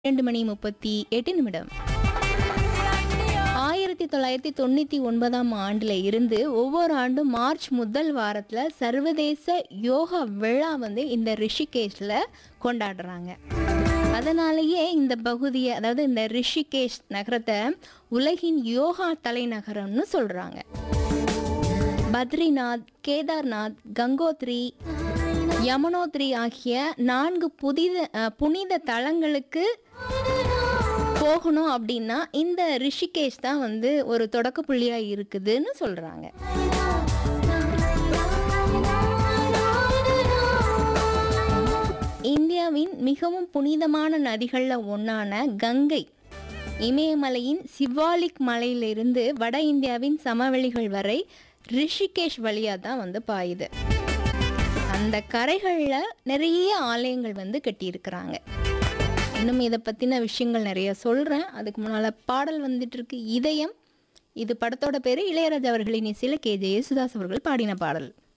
இரண்டு மணி முப்பத்தி எட்டு நிமிடம் ஆயிரத்தி தொள்ளாயிரத்தி தொண்ணூற்றி ஒன்பதாம் ஆண்டில் இருந்து ஒவ்வொரு ஆண்டும் மார்ச் முதல் வாரத்தில் சர்வதேச யோகா விழா வந்து இந்த ரிஷிகேஷில் கொண்டாடுறாங்க அதனாலேயே இந்த பகுதியை அதாவது இந்த ரிஷிகேஷ் நகரத்தை உலகின் யோகா தலைநகரம்னு சொல்கிறாங்க பத்ரிநாத் கேதார்நாத் கங்கோத்ரி யமுனோத்ரி ஆகிய நான்கு புதித அஹ், புனித தலங்களுக்கு போகணும் அப்படின்னா இந்த ரிஷிகேஷ் தான் வந்து ஒரு தொடக்க புள்ளியாக இருக்குதுன்னு சொல்கிறாங்க இந்தியாவின் மிகவும் புனிதமான நதிகளில் ஒன்றான கங்கை இமயமலையின் சிவாலிக் மலையிலிருந்து வட இந்தியாவின் சமவெளிகள் வரை ரிஷிகேஷ் வழியாக தான் வந்து பாயுது அந்த கரைகளில் நிறைய ஆலயங்கள் வந்து கட்டியிருக்கிறாங்க இன்னும் இதை பற்றின விஷயங்கள் நிறைய சொல்கிறேன் அதுக்கு முன்னால் பாடல் வந்துட்டு இருக்கு இதயம் இது படத்தோட பேர் இளையராஜா அவர்களின் இசையில் கே ஜே யேசுதாஸ் அவர்கள் பாடின பாடல்